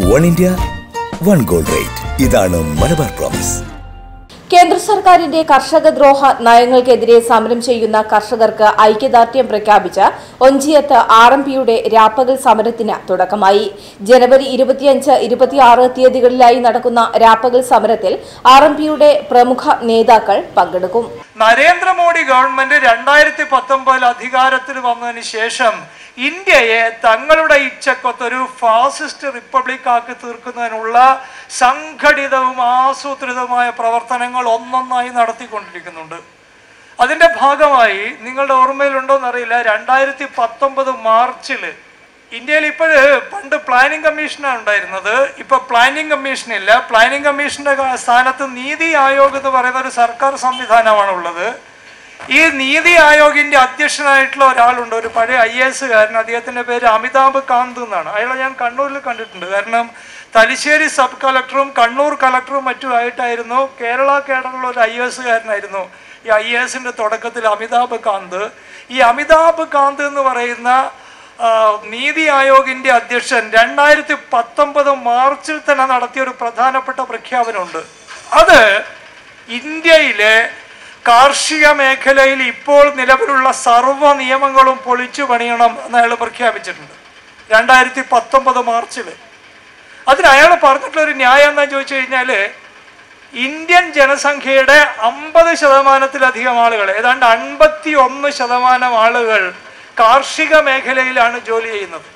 One India one gold rate ഇതാണ് Malabar promise കേന്ദ്ര സർക്കാരിന്റെ കർഷക ദ്രോഹ നയങ്ങൾക്കെതിരെ സമരം ചെയ്യുന്ന കർഷകർക്ക് ഐക്യദാർഢ്യം പ്രഖ്യാപിച്ച് ഒഞ്ചിയത്ത് ആർ എം പിയുടെ രാപ്പകൽ സമരത്തിന് തുടക്കമായി ജനുവരി ഇരുപത്തിയഞ്ച് ഇരുപത്തിയാറ് തീയതികളിലായി നടക്കുന്ന രാപ്പകൽ സമരത്തിൽ ആർ എം പിയുടെ പ്രമുഖ നേതാക്കൾ പങ്കെടുക്കും നരേന്ദ്രമോദി ഗവൺമെന്റ് രണ്ടായിരത്തി പത്തൊമ്പതിൽ അധികാരത്തിൽ വന്നതിന് ശേഷം ഇന്ത്യയെ തങ്ങളുടെ ഇച്ഛക്കൊത്തൊരു ഫാസിസ്റ്റ് റിപ്പബ്ലിക് ആക്കി തീർക്കുന്നതിനുള്ള സംഘടിതവും ആസൂത്രിതവുമായ പ്രവർത്തനങ്ങൾ ഒന്നൊന്നായി നടത്തിക്കൊണ്ടിരിക്കുന്നുണ്ട് അതിന്റെ ഭാഗമായി നിങ്ങളുടെ ഓർമ്മയിലുണ്ടോ എന്നറിയില്ല രണ്ടായിരത്തി പത്തൊമ്പത് മാർച്ചിൽ ഇന്ത്യയിൽ ഇപ്പോഴ് പണ്ട് പ്ലാനിംഗ് കമ്മീഷനാണ് ഉണ്ടായിരുന്നത് ഇപ്പൊ പ്ലാനിംഗ് കമ്മീഷൻ ഇല്ല പ്ലാനിംഗ് കമ്മീഷന്റെ ക- സ്ഥാനത്ത് നീതി ആയോഗ് എന്ന് പറയുന്ന ഒരു സർക്കാർ സംവിധാനമാണ് ഉള്ളത് ഈ നീതി ആയോഗിന്റെ അധ്യക്ഷനായിട്ടുള്ള ഒരാളുണ്ട് ഒരു പഴയ ഐ എസ് കാരൻ അദ്ദേഹത്തിന്റെ പേര് അമിതാഭ് കാന്ത് എന്നാണ് അയാളെ ഞാൻ കണ്ണൂരിൽ കണ്ടിട്ടുണ്ട് കാരണം തലശ്ശേരി സബ് കളക്ടറും കണ്ണൂർ കളക്ടറും മറ്റുമായിട്ടായിരുന്നു കേരള കേഡറിലുള്ള ഒരു ഐ എസ് കാരനായിരുന്നു ഈ ഐ എസിന്റെ തുടക്കത്തിൽ അമിതാഭ് കാന്ത് ഈ അമിതാഭ് കാന്ത് എന്ന് പറയുന്ന ആ, നീതി ആയോഗിന്റെ അധ്യക്ഷൻ രണ്ടായിരത്തി പത്തൊമ്പത് മാർച്ചിൽ തന്നെ നടത്തിയ ഒരു പ്രധാനപ്പെട്ട പ്രഖ്യാപനമുണ്ട് അത് ഇന്ത്യയിലെ കാർഷിക മേഖലയിൽ ഇപ്പോൾ നിലവിലുള്ള സർവ്വ നിയമങ്ങളും പൊളിച്ചു പണിയണം എന്ന് അയാൾ പ്രഖ്യാപിച്ചിട്ടുണ്ട് രണ്ടായിരത്തി പത്തൊമ്പത് മാർച്ചിൽ അതിന് അയാൾ പറഞ്ഞിട്ടുള്ള ഒരു ന്യായം എന്താ ചോദിച്ചു കഴിഞ്ഞാൽ ഇന്ത്യൻ ജനസംഖ്യയുടെ അമ്പത് ശതമാനത്തിലധികം ആളുകൾ ഏതാണ്ട് അൻപത്തി ഒന്ന് ശതമാനം ആളുകൾ കാർഷിക മേഖലയിലാണ് ജോലി ചെയ്യുന്നത്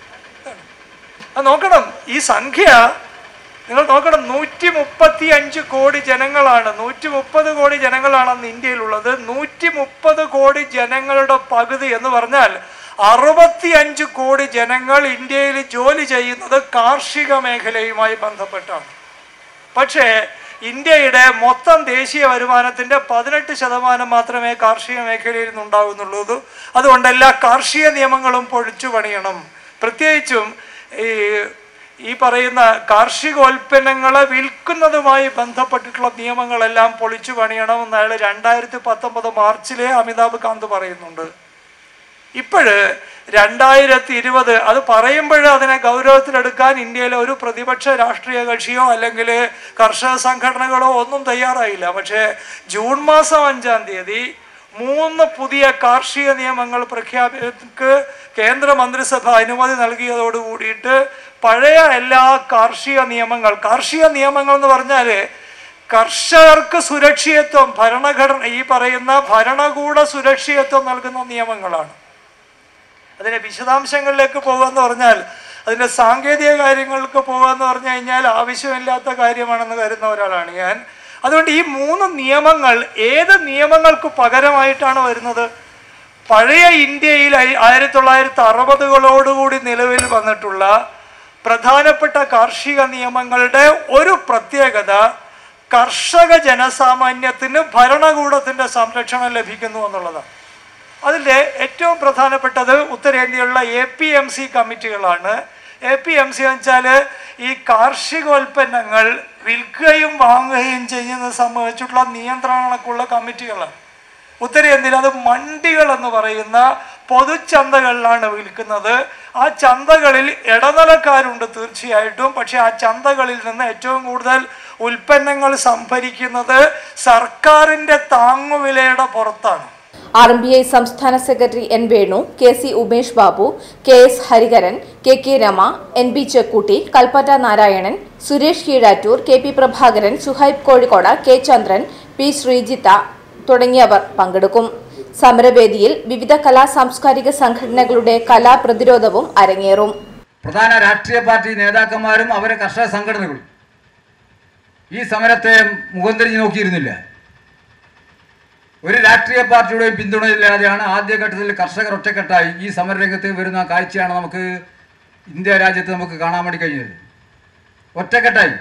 അത് നോക്കണം ഈ സംഖ്യ നിങ്ങൾ നോക്കണം നൂറ്റി മുപ്പത്തി അഞ്ച് കോടി ജനങ്ങളാണ് നൂറ്റി മുപ്പത് കോടി ജനങ്ങളാണ് അന്ന് ഇന്ത്യയിലുള്ളത് നൂറ്റി മുപ്പത് കോടി ജനങ്ങളുടെ പകുതി എന്ന് പറഞ്ഞാൽ അറുപത്തി അഞ്ച് കോടി ജനങ്ങൾ ഇന്ത്യയിൽ ജോലി ചെയ്യുന്നത് കാർഷിക മേഖലയുമായി ബന്ധപ്പെട്ടാണ് പക്ഷേ ഇന്ത്യയുടെ മൊത്തം ദേശീയ വരുമാനത്തിന്റെ പതിനെട്ട് ശതമാനം മാത്രമേ കാർഷിക മേഖലയിൽ നിന്നുണ്ടാകുന്നുള്ളൂ അതുകൊണ്ട് എല്ലാ കാർഷിക നിയമങ്ങളും പൊഴിച്ചു പണിയണം പ്രത്യേകിച്ചും ഈ ഈ പറയുന്ന കാർഷികോൽപ്പന്നങ്ങളെ വിൽക്കുന്നതുമായി ബന്ധപ്പെട്ടിട്ടുള്ള നിയമങ്ങളെല്ലാം പൊളിച്ചു പണിയണമെന്ന് അയാൾ രണ്ടായിരത്തി പത്തൊമ്പത് മാർച്ചിലെ അമിതാഭ് കാന്ത് പറയുന്നുണ്ട് ഇപ്പോഴ് രണ്ടായിരത്തി ഇരുപത് അത് പറയുമ്പോൾ അതിനെ ഗൗരവത്തിലെടുക്കാൻ ഇന്ത്യയിലെ ഒരു പ്രതിപക്ഷ രാഷ്ട്രീയ കക്ഷിയോ അല്ലെങ്കിൽ കർഷക സംഘടനകളോ ഒന്നും തയ്യാറായില്ല പക്ഷേ ജൂൺ മാസം അഞ്ചാം തീയതി മൂന്ന് പുതിയ കാർഷിക നിയമങ്ങൾ പ്രഖ്യാപിക്ക് കേന്ദ്ര മന്ത്രിസഭ അനുമതി നൽകിയതോട് കൂടിയിട്ട് പഴയ എല്ലാ കാർഷിക നിയമങ്ങൾ കാർഷിക നിയമങ്ങൾ എന്ന് പറഞ്ഞാൽ കർഷകർക്ക് സുരക്ഷിതത്വം ഭരണഘടന ഈ പറയുന്ന ഭരണകൂട സുരക്ഷിതത്വം നൽകുന്ന നിയമങ്ങളാണ് അതിന്റെ വിശദാംശങ്ങളിലേക്ക് പോകുകയെന്ന് പറഞ്ഞാൽ അതിന്റെ സാങ്കേതിക കാര്യങ്ങൾക്ക് പോകുകയെന്ന് പറഞ്ഞു കഴിഞ്ഞാൽ ആവശ്യമില്ലാത്ത കാര്യമാണെന്ന് കരുതുന്ന ഒരാളാണ് ഞാൻ അതുകൊണ്ട് ഈ മൂന്ന് നിയമങ്ങൾ ഏത് നിയമങ്ങൾക്ക് പകരമായിട്ടാണ് വരുന്നത് പഴയ ഇന്ത്യയിൽ ആയി- ആയിരത്തി തൊള്ളായിരത്തി അറുപതുകളോടുകൂടി നിലവിൽ വന്നിട്ടുള്ള പ്രധാനപ്പെട്ട കാർഷിക നിയമങ്ങളുടെ ഒരു പ്രത്യേകത കർഷക ജനസാമാന്യത്തിന് ഭരണകൂടത്തിന്റെ സംരക്ഷണം ലഭിക്കുന്നു എന്നുള്ളതാണ് അതിൻ്റെ ഏറ്റവും പ്രധാനപ്പെട്ടത് ഉത്തരേന്ത്യയിലുള്ള എ പി എം സി കമ്മിറ്റികളാണ് എ പി എം സി എന്ന് വെച്ചാൽ ഈ കാർഷികോൽപ്പന്നങ്ങൾ വിൽക്കുകയും വാങ്ങുകയും ചെയ്യുന്നത് സംബന്ധിച്ചിട്ടുള്ള നിയന്ത്രണങ്ങൾക്കുള്ള കമ്മിറ്റികളാണ് ഉത്തരേന്ത്യയിൽ അത് മണ്ടികൾ എന്ന് പറയുന്ന പൊതുചന്തകളിലാണ് വിൽക്കുന്നത് ആ ചന്തകളിൽ ഇടനിലക്കാരുണ്ട് തീർച്ചയായിട്ടും പക്ഷെ ആ ചന്തകളിൽ നിന്ന് ഏറ്റവും കൂടുതൽ ഉൽപ്പന്നങ്ങൾ സംഭരിക്കുന്നത് സർക്കാരിൻ്റെ താങ്ങുവിലയുടെ പുറത്താണ് ആർ എം ബി ഐ സംസ്ഥാന secretary N Venu K C Umesh Babu K S Hariharan K K Rama N B Chekkutty Kalpetta Narayanan Suresh Keezhattoor K P Prabhakaran Suhaib Kozhikode K Chandran P Sreejith തുടങ്ങിയവർ പങ്കെടുക്കും സമരവേദിയിൽ വിവിധ കലാ സാംസ്കാരിക സംഘടനകളുടെ കലാപ്രതിരോധവും അരങ്ങേറും പ്രധാന രാഷ്ട്രീയ പാർട്ടി നേതാക്കന്മാരും അവരെ കർഷക സംഘടനകളും ഈ സമരത്തെ മുഖം തിരിഞ്ഞു നോക്കിയിരുന്നില്ല ഒരു രാഷ്ട്രീയ പാർട്ടിയുടെയും പിന്തുണയില്ലാതെയാണ് ആദ്യഘട്ടത്തിൽ കർഷകർ ഒറ്റക്കെട്ടായി ഈ സമരരംഗത്ത് വരുന്ന കാഴ്ചയാണ് നമുക്ക് ഇന്ത്യ രാജ്യത്ത് നമുക്ക് കാണാൻ വേണ്ടി കഴിഞ്ഞത് ഒറ്റക്കെട്ടായി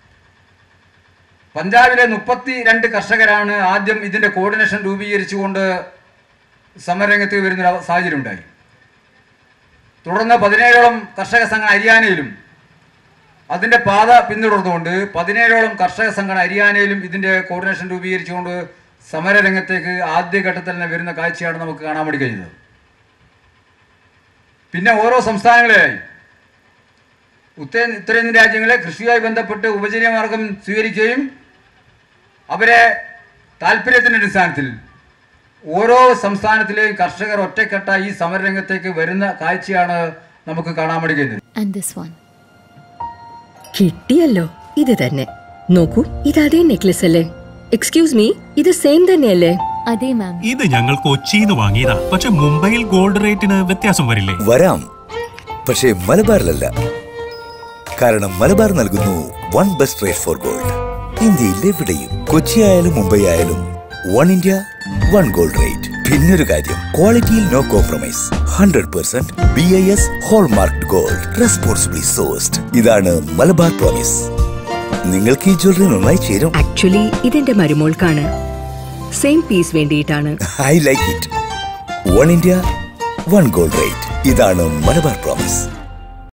പഞ്ചാബിലെ മുപ്പത്തി രണ്ട് കർഷകരാണ് ആദ്യം ഇതിൻ്റെ കോർഡിനേഷൻ രൂപീകരിച്ചുകൊണ്ട് സമരരംഗത്ത് വരുന്നൊരു അവ- സാഹചര്യം ഉണ്ടായി തുടർന്ന് പതിനേഴോളം കർഷക സംഘടന ഹരിയാനയിലും അതിൻ്റെ പാത പിന്തുടർന്നുകൊണ്ട് പതിനേഴോളം കർഷക സംഘടന ഹരിയാനയിലും ഇതിൻ്റെ കോർഡിനേഷൻ രൂപീകരിച്ചുകൊണ്ട് സമരരംഗത്തേക്ക് ആദ്യഘട്ടത്തിൽ തന്നെ വരുന്ന കാഴ്ചയാണ് നമുക്ക് കാണാൻ വേണ്ടി കഴിഞ്ഞത് പിന്നെ ഓരോ സംസ്ഥാനങ്ങളിലായി ഉത്തര ഉത്തരേന്ത്യൻ രാജ്യങ്ങളെ കൃഷിയുമായി ബന്ധപ്പെട്ട് ഉപജീവന മാർഗം സ്വീകരിക്കുകയും അവരെ താല്പര്യത്തിൻ്റെ അടിസ്ഥാനത്തിൽ ഓരോ സംസ്ഥാനത്തിലെയും കർഷകർ ഒറ്റക്കെട്ടായി ഈ സമരരംഗത്തേക്ക് വരുന്ന കാഴ്ചയാണ് നമുക്ക് കാണാൻ വേണ്ടി കഴിയുന്നത് And this one. കിട്ടിയല്ലോ ഇത് തന്നെ നോക്കൂ ഇത് അതേ നെക്ലസ് അല്ലേ എക്സ്ക്യൂസ് മീ ഇത് സെയിം തന്നെയല്ലേ അതെ മാം ഇത് ഞങ്ങൾ കൊച്ചിന്ന് വാങ്ങിയതാ പക്ഷെ മുംബൈയിൽ ഗോൾഡ് റേറ്റിന് വ്യത്യാസം വരില്ലേ വരാം പക്ഷേ മലബാറിലല്ല കാരണം മലബാർ നൽകുന്നു one best rate for gold ഇന്ത്യയിൽ എവിടെയും കൊച്ചി ആയാലും മുംബൈ ആയാലും one India one gold rate പിന്നൊരു കാര്യം ക്വാളിറ്റിയിൽ no compromise hundred percent B I S hallmark gold responsibly sourced ഇതാണ് മലബാർ പ്രോമിസ് നിങ്ങൾക്ക് ഈ ജ്വല്ലറി നന്നായി ചേരും ആക്ച്വലി ഇതെന്റെ മരുമോൾക്കാണ് സെയിം പീസ് വേണ്ടിയിട്ടാണ് I like it one India one gold rate ഇതാണ് മലബാർ പ്രോമിസ്